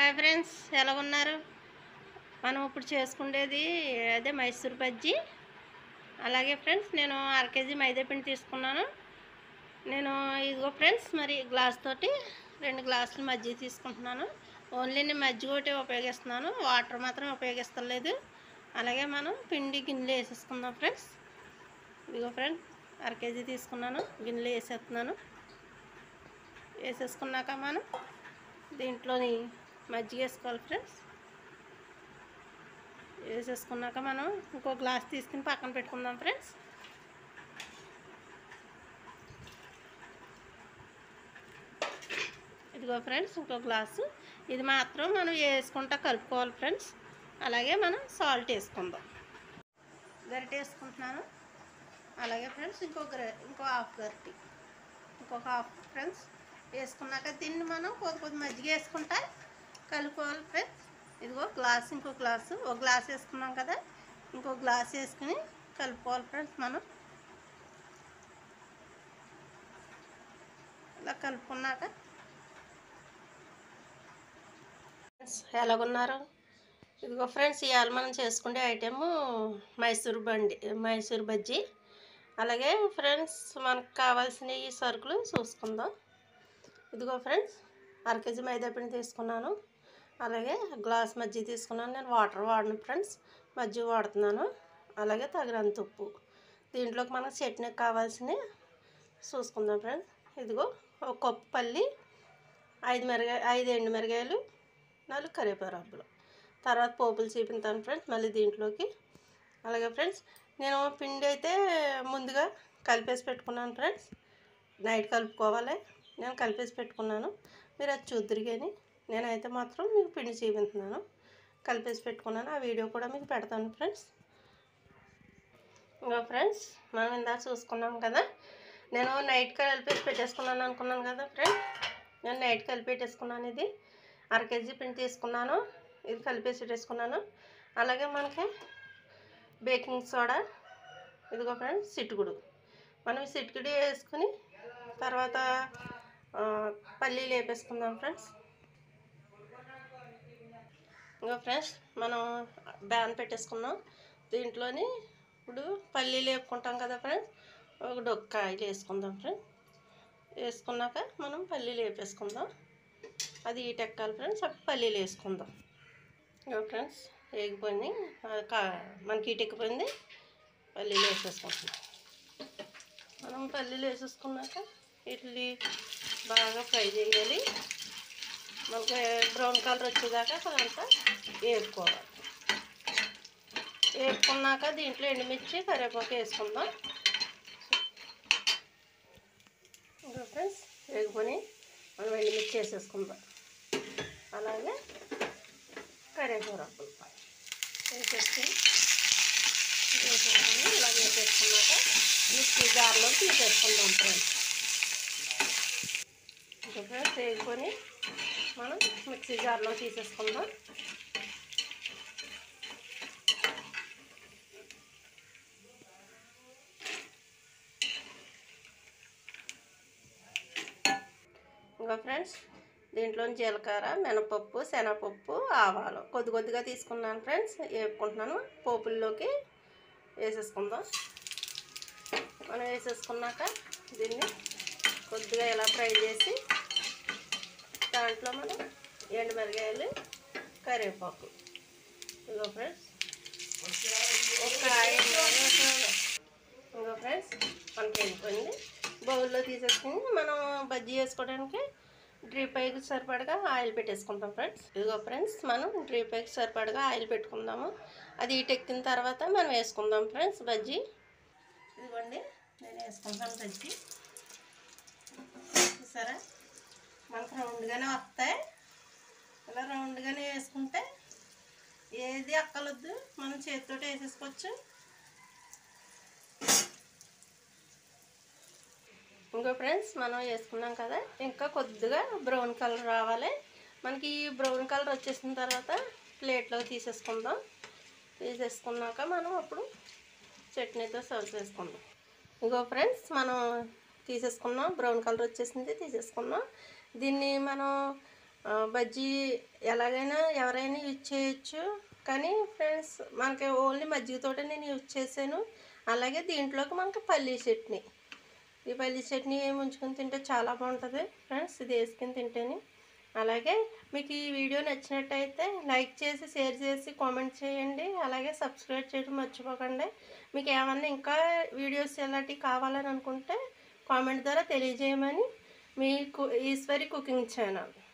hi friends ఎలా ఉన్నారు మనం ఇప్పుడు చేసుకునేది అదే మైసూర్ బజ్జీ అలాగే ఫ్రెండ్స్ నేను అర కేజీ మైదా పిండి తీసుకున్నాను నేను ఇదిగో ఫ్రెండ్స్ మరి గ్లాస్ తోటి రెండు గ్లాసులు మజ్జిగ తీసుకుంటున్నాను ఓన్లీ నేను మజ్జిగ ఒకటి ఉపయోగిస్తున్నాను వాటర్ మాత్రం ఉపయోగిస్తలేదు అలాగే మనం పిండి గిన్నెలు వేసేసుకుందాం ఫ్రెండ్స్ ఇదిగో ఫ్రెండ్స్ అర కేజీ తీసుకున్నాను గిన్నెలు వేసేస్తున్నాను వేసేసుకున్నాక మనం దీంట్లోని మజ్జిగ వేసుకోవాలి ఫ్రెండ్స్ వేసేసుకున్నాక మనం ఇంకో గ్లాస్ తీసుకుని పక్కన పెట్టుకుందాం ఫ్రెండ్స్ ఇదిగో ఫ్రెండ్స్ ఇంకో గ్లాసు ఇది మాత్రం మనం వేసుకుంటా కలుపుకోవాలి ఫ్రెండ్స్ అలాగే మనం సాల్ట్ వేసుకుందాం గరిటె వేసుకుంటున్నాను అలాగే ఫ్రెండ్స్ ఇంకో గర ఇంకో హాఫ్ గరిటె ఇంకొక హాఫ్ ఫ్రెండ్స్ వేసుకున్నాక దీన్ని మనం కొద్ది కొద్ది మజ్జిగ వేసుకుంటా కలుపుకోవాలి ఫ్రెండ్స్ ఇదిగో గ్లాస్ ఇంకో గ్లాసు ఒక గ్లాస్ వేసుకున్నాం కదా ఇంకో గ్లాస్ వేసుకుని కలుపుకోవాలి ఫ్రెండ్స్ మనం ఇలా కలుపుకున్నాక ఫ్రెండ్స్ ఎలాగున్నారు ఇదిగో ఫ్రెండ్స్ ఇవాళ మనం చేసుకునే ఐటెము మైసూర్ బండి మైసూర్ బజ్జీ అలాగే ఫ్రెండ్స్ మనకు కావాల్సిన ఈ సరుకులు చూసుకుందాం ఇదిగో ఫ్రెండ్స్ అర కేజీ మైదా పిండి తీసుకున్నాను అలాగే గ్లాస్ మజ్జిగ తీసుకున్నాను నేను వాటర్ వాడను ఫ్రెండ్స్ మజ్జిగ వాడుతున్నాను అలాగే తగినంత ఉప్పు దీంట్లోకి మనకు చట్నీకి కావాల్సినవి చూసుకుందాం ఫ్రెండ్స్ ఇదిగో ఒక కప్పు పల్లి ఐదు మిరగాయ ఐదు ఎండు మిరగాయలు నాలుగు కరివేపాకు తర్వాత పోపులు చూపించాను ఫ్రెండ్స్ మళ్ళీ దీంట్లోకి అలాగే ఫ్రెండ్స్ నేను పిండి అయితే ముందుగా కలిపేసి పెట్టుకున్నాను ఫ్రెండ్స్ నైట్ కలుపుకోవాలి నేను కలిపేసి పెట్టుకున్నాను మీరు అది చూద్దరు కానీ నేనైతే మాత్రం మీకు పిండి చూపించున్నాను కలిపేసి పెట్టుకున్నాను ఆ వీడియో కూడా మీకు పెడతాను ఫ్రెండ్స్ ఇంకా ఫ్రెండ్స్ మనం ఇందాక చూసుకున్నాం కదా నేను నైట్ కలిపేసి పెట్టేసుకున్నాను అనుకున్నాను కదా ఫ్రెండ్స్ నేను నైట్ కలిపి పెట్టేసుకున్నాను ఇది అర కేజీ పిండి తీసుకున్నాను ఇది కలిపేసి పెట్టేసుకున్నాను అలాగే మనకి బేకింగ్ సోడా ఇదిగో ఫ్రెండ్స్ సిట్టుగుడు మనం ఈ సిట్టుగుడి వేసుకుని తర్వాత ఆ, పల్లీలు వేపేసుకుందాం ఫ్రెండ్స్ ఇంకా ఫ్రెండ్స్ మనం బ్యాన్ పెట్టేసుకున్నాం దీంట్లోని ఇప్పుడు పల్లీలు వేపుకుంటాం కదా ఫ్రెండ్స్ ఒక డొక్క ఆయిల్ వేసుకుందాం ఫ్రెండ్స్ వేసుకున్నాక మనం పల్లీలు వేపేసుకుందాం అది ఈటెక్కాలి ఫ్రెండ్స్ అప్పుడు పల్లీలు వేసుకుందాం ఇంకా ఫ్రెండ్స్ వేగిపోయింది ఆ, కా- మనకి ఈటెక్కిపోయింది పల్లీలు వేసేసుకుంటున్నాం మనం పల్లీలు వేసేసుకున్నాక ఇడ్లీ బాగా ఫ్రై చేయాలి మనకి బ్రౌన్ కలర్ వచ్చేదాకా అదంతా వేపుకోవాలి వేపుకున్నాక దీంట్లో ఎండుమిర్చి కరివేపాకు వేసుకుందాం ఇంకా ఫ్రెండ్స్ వేగుకొని మనం ఎండుమిర్చి వేసేసుకుందాం అలాగే కరివేపాకు వేసేసుకుని వేసేసుకుని ఇలా వేసేసుకున్నాక మిక్సీ జార్లో తీసేసుకుందాం ఫ్రెండ్స్ ఇంకా ఫ్రెండ్స్ వేసుకొని మనం మిక్సీ జార్లో తీసేసుకుందాం ఇంకా ఫ్రెండ్స్ దీంట్లో జీలకర్ర మినపప్పు శనగపప్పు ఆవాలు కొద్ది కొద్దిగా తీసుకున్నాను ఫ్రెండ్స్ వేపుకుంటున్నాను పోపుల్లోకి వేసేసుకుందాం మనం వేసేసుకున్నాక దీన్ని కొద్దిగా ఇలా ఫ్రై చేసి దాంట్లో మనం ఎండుమిరగాయలు కరివేపాకు ఇదిగో ఫ్రెండ్స్ ఒక ఇంకో ఫ్రెండ్స్ మనకి వెళ్ళిపోయింది బౌల్లో తీసేసుకుని మనం బజ్జీ వేసుకోవడానికి డ్రీప్ పైకి సరిపడగా ఆయిల్ పెట్టేసుకుంటాం ఫ్రెండ్స్ ఇదిగో ఫ్రెండ్స్ మనం డ్రీప్ పైకి సరిపడగా ఆయిల్ పెట్టుకుందాము అది ఇటెక్కిన తర్వాత మనం వేసుకుందాం ఫ్రెండ్స్ బజ్జీ ఇదిగోండి నేను వేసుకుంటాను బజ్జీ చూసారా మనకు రౌండ్గానే వస్తాయి ఇలా రౌండ్గానే వేసుకుంటే ఏది అక్కలొద్దు మనం చేతితో వేసేసుకోవచ్చు ఇంకో ఫ్రెండ్స్ మనం వేసుకున్నాం కదా ఇంకా కొద్దిగా బ్రౌన్ కలర్ రావాలి మనకి ఈ బ్రౌన్ కలర్ వచ్చేసిన తర్వాత ప్లేట్లో తీసేసుకుందాం తీసేసుకున్నాక మనం అప్పుడు చట్నీతో సర్వ్ చేసుకుందాం ఇంకో ఫ్రెండ్స్ మనం తీసేసుకున్నాం బ్రౌన్ కలర్ వచ్చేసింది తీసేసుకున్నాం దీన్ని మనం ఆ, బజ్జీ ఎలాగైనా ఎవరైనా యూజ్ చేయొచ్చు కానీ ఫ్రెండ్స్ మనకి ఓన్లీ మజ్జిగతోటే నేను యూజ్ చేశాను అలాగే దీంట్లోకి మనకి పల్లీ చట్నీ ఈ పల్లీ చట్నీ ముంచుకొని తింటే చాలా బాగుంటుంది ఫ్రెండ్స్ ఇది వేసుకొని తింటేనే అలాగే మీకు ఈ వీడియో నచ్చినట్టయితే లైక్ చేసి షేర్ చేసి కామెంట్ చేయండి అలాగే సబ్స్క్రైబ్ చేయడం మర్చిపోకండి మీకు ఏమన్నా ఇంకా వీడియోస్ ఎలాంటివి కావాలని అనుకుంటే కామెంట్ ద్వారా తెలియజేయమని మీ కు ఈశ్వరి కుకింగ్ ఛానల్